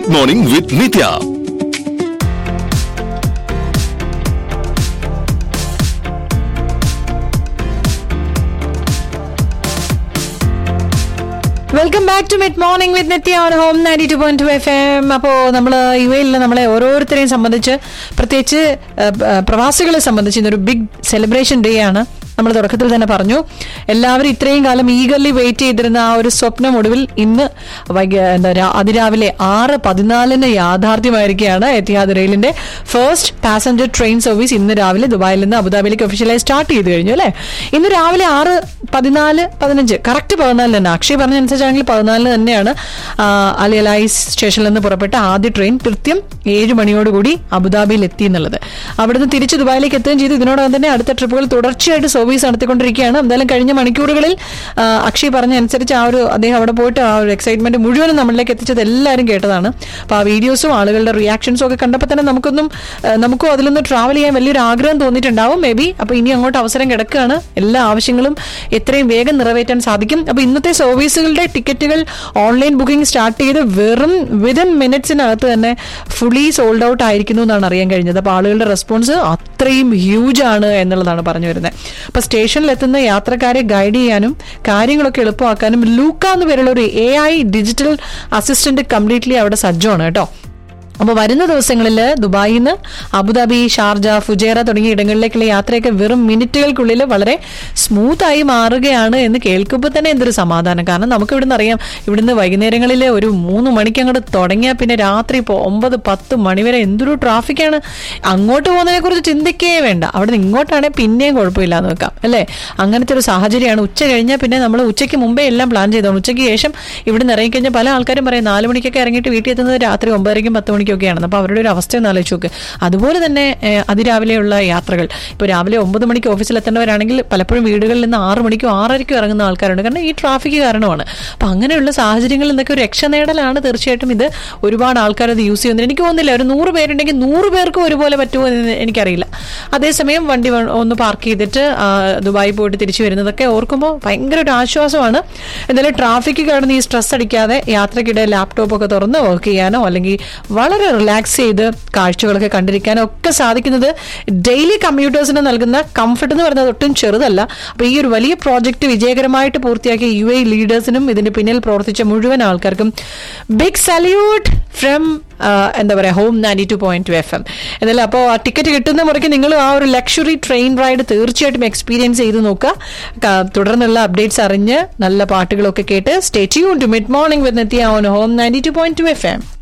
mid morning with Nithya welcome back to mid morning with Nithya on home ninety two point two F M അപ്പോൾ നമ്മൾ U എയിൽ നമ്മളെ ഓരോരുത്തരെയും സംബന്ധിച്ച് പ്രത്യേകിച്ച് ഏഹ്, ഏഹ്, പ്രവാസികളെ സംബന്ധിച്ച് ഇന്നൊരു ബിഗ് സെലിബ്രേഷൻ ഡേ ആണ് നമ്മൾ തുടക്കത്തിൽ തന്നെ പറഞ്ഞു എല്ലാവരും ഇത്രയും കാലം ഈഗർലി വെയിറ്റ് ചെയ്തിരുന്ന ആ ഒരു സ്വപ്നം ഒടുവിൽ ഇന്ന് വൈകി എന്താ രാ- അതിരാവിലെ ആറ് പതിനാലിന് യാഥാർത്ഥ്യമായിരിക്കുകയാണ് എത്തിഹാദ് റെയിലിന്റെ ഫസ്റ്റ് പാസഞ്ചർ ട്രെയിൻ സർവീസ് ഇന്ന് രാവിലെ ദുബായിൽ നിന്ന് അബുദാബിയിലേക്ക് ഒഫീഷ്യലായി സ്റ്റാർട്ട് ചെയ്ത് കഴിഞ്ഞു അല്ലേ ഇന്ന് രാവിലെ ആറ് പതിനാല് പതിനഞ്ച് കറക്റ്റ് പതിനാലിന് തന്നെ അക്ഷയ് പറഞ്ഞ അനുസരിച്ചാണെങ്കിൽ പതിനാലിന് തന്നെയാണ് ആ, അലി അലൈസ് സ്റ്റേഷനിൽ നിന്ന് പുറപ്പെട്ട ആദ്യ ട്രെയിൻ കൃത്യം ഏഴ് മണിയോടുകൂടി അബുദാബിയിൽ എത്തി എന്നുള്ളത് അവിടുന്ന് തിരിച്ച് ദുബായിലേക്ക് എത്തുകയും ചെയ്തു ഇതിനോടകം തന്നെ അടുത്ത ട്രിപ്പുകൾ തുടർച്ചയായിട്ട് സർവീസ് നടത്തിക്കൊണ്ടിരിക്കുകയാണ് എന്തായാലും കഴിഞ്ഞ മണിക്കൂറുകളിൽ ആ, അക്ഷയ് പറഞ്ഞ അനുസരിച്ച് ആ ഒരു അദ്ദേഹം അവിടെ പോയിട്ട് ആ ഒരു എക്സൈറ്റ്മെന്റ് മുഴുവനും നമ്മളിലേക്ക് എത്തിച്ചത് എല്ലാവരും കേട്ടതാണ് അപ്പോൾ ആ വീഡിയോസും ആളുകളുടെ റിയാക്ഷൻസും ഒക്കെ കണ്ടപ്പോൾ തന്നെ നമുക്കൊന്നും ആ, നമുക്കും അതിലൊന്ന് ട്രാവൽ ചെയ്യാൻ വലിയൊരു ആഗ്രഹം തോന്നിയിട്ടുണ്ടാവും മേ ബി അപ്പോൾ ഇനി അങ്ങോട്ട് അവസരം കിടക്കുകയാണ് എല്ലാ ആവശ്യങ്ങളും എത്രയും വേഗം നിറവേറ്റാൻ സാധിക്കും അപ്പോൾ ഇന്നത്തെ സർവീസുകളുടെ ടിക്കറ്റുകൾ ഓൺലൈൻ ബുക്കിംഗ് സ്റ്റാർട്ട് ചെയ്ത് വെറും വിതിൻ മിനിറ്റ്സിനകത്ത് തന്നെ ഫുള്ളി സോൾഡ് ഔട്ട് ആയിരിക്കുന്നു എന്നാണ് അറിയാൻ കഴിഞ്ഞത് അപ്പോൾ ആളുകളുടെ റെസ്പോൺസ് അത്രയും ഹ്യൂജ് ആണ് എന്നുള്ളതാണ് പറഞ്ഞു വരുന്നത് അപ്പോൾ സ്റ്റേഷനിൽ എത്തുന്ന യാത്രക്കാരെ ഗൈഡ് ചെയ്യാനും കാര്യങ്ങളൊക്കെ എളുപ്പമാക്കാനും ലൂക്ക എന്ന് പേരുള്ള ഒരു A I digital assistant completely അവിടെ സജ്ജമാണ് കേട്ടോ അപ്പോൾ വരുന്ന ദിവസങ്ങളിൽ ദുബായിൽ നിന്ന് അബുദാബി ഷാർജ ഫുജേറ തുടങ്ങിയ ഇടങ്ങളിലേക്കുള്ള യാത്രയൊക്കെ വെറും മിനിറ്റുകൾക്കുള്ളിൽ വളരെ സ്മൂത്തായി മാറുകയാണ് എന്ന് കേൾക്കുമ്പോൾ തന്നെ എന്തൊരു സമാധാനം കാരണം നമുക്ക് ഇവിടുന്ന് അറിയാം ഇവിടുന്ന് വൈകുന്നേരങ്ങളിൽ ഒരു മൂന്ന് മണിക്ക് അങ്ങോട്ട് തുടങ്ങിയാൽ പിന്നെ രാത്രി ഇപ്പോൾ ഒമ്പത് പത്ത് മണിവരെ എന്തൊരു ട്രാഫിക്കാണ് അങ്ങോട്ട് പോകുന്നതിനെ കുറിച്ച് ചിന്തിക്കേ വേണ്ട അവിടെ നിന്ന് ഇങ്ങോട്ടാണെങ്കിൽ പിന്നെയും കുഴപ്പമില്ല എന്ന് വെക്കാം അല്ലേ അങ്ങനത്തെ ഒരു സാഹചര്യമാണ് ഉച്ച കഴിഞ്ഞാൽ പിന്നെ നമ്മൾ ഉച്ചയ്ക്ക് മുമ്പേ എല്ലാം പ്ലാൻ ചെയ്തോണം ഉച്ചയ്ക്ക് ശേഷം ഇവിടുന്ന് ഇറങ്ങിക്കഴിഞ്ഞാൽ പല ആൾക്കാരും പറയും നാല് മണിക്കൊക്കെ ഇറങ്ങിയിട്ട് വീട്ടിൽ എത്തുന്നത് രാത്രി ഒമ്പതരയ്ക്കും പത്ത് മണിക്കൊക്കെയാണ് അപ്പോൾ അവരുടെ ഒരു അവസ്ഥ ഒന്ന് ആലോചിച്ച് നോക്ക് അതുപോലെ തന്നെ ഏഹ്, അതിരാവിലെയുള്ള യാത്രകൾ ഇപ്പോൾ രാവിലെ ഒമ്പത് മണിക്ക് ഓഫീസിൽ എത്തേണ്ടവരാണെങ്കിൽ പലപ്പോഴും വീടുകളിൽ നിന്ന് ആറ് മണിക്കോ ആറരയ്ക്കോ ഇറങ്ങുന്ന ആൾക്കാരുണ്ട് കാരണം ഈ ട്രാഫിക് കാരണമാണ് അപ്പോൾ അങ്ങനെയുള്ള സാഹചര്യങ്ങളിൽ നിന്നൊക്കെ ഒരു രക്ഷ നേടലാണ് തീർച്ചയായിട്ടും ഇത് ഒരുപാട് ആൾക്കാർ അത് യൂസ് ചെയ്യുന്നത് എനിക്ക് തോന്നുന്നില്ല ഒരു നൂറ് പേരുണ്ടെങ്കിൽ നൂറ് പേർക്കും ഒരുപോലെ പറ്റുമോ എന്ന് എനിക്കറിയില്ല അതേസമയം വണ്ടി വ- ഒന്ന് പാർക്ക് ചെയ്തിട്ട് ആ, ദുബായി പോയിട്ട് തിരിച്ചു വരുന്നതൊക്കെ ഓർക്കുമ്പോൾ ഭയങ്കര ഒരു ആശ്വാസമാണ് എന്തായാലും ട്രാഫിക് കാരണം ഈ സ്ട്രെസ് അടിക്കാതെ യാത്രക്കിടെ ലാപ്ടോപ്പ് ഒക്കെ തുറന്ന് വർക്ക് ചെയ്യാനോ അല്ലെങ്കിൽ വളരെ റിലാക്സ് ചെയ്ത് കാഴ്ചകളൊക്കെ കണ്ടിരിക്കാനോ ഒക്കെ സാധിക്കുന്നത് ഡെയിലി കമ്മ്യൂട്ടേഴ്സിന് നൽകുന്ന കംഫർട്ട് എന്ന് പറയുന്നത് ഒട്ടും ചെറുതല്ല അപ്പോൾ ഈ ഒരു വലിയ പ്രോജക്റ്റ് വിജയകരമായിട്ട് പൂർത്തിയാക്കിയ യു എ ലീഡേഴ്സിനും ഇതിന്റെ പിന്നിൽ പ്രവർത്തിച്ച മുഴുവൻ ആൾക്കാർക്കും ബിഗ് സല്യൂട്ട് ഫ്രം എന്താ പറയുക home ninety two point two F M എന്നാലും അപ്പോൾ ആ ടിക്കറ്റ് കിട്ടുന്ന മുറയ്ക്ക് നിങ്ങൾ ആ ഒരു ലക്ഷറി ട്രെയിൻ റൈഡ് തീർച്ചയായിട്ടും എക്സ്പീരിയൻസ് ചെയ്ത് നോക്കുക ക- തുടർന്നുള്ള അപ്ഡേറ്റ്സ് അറിഞ്ഞ് നല്ല പാട്ടുകളൊക്കെ കേട്ട് stay tune to mid morning with Nithya on home ninety two point two F M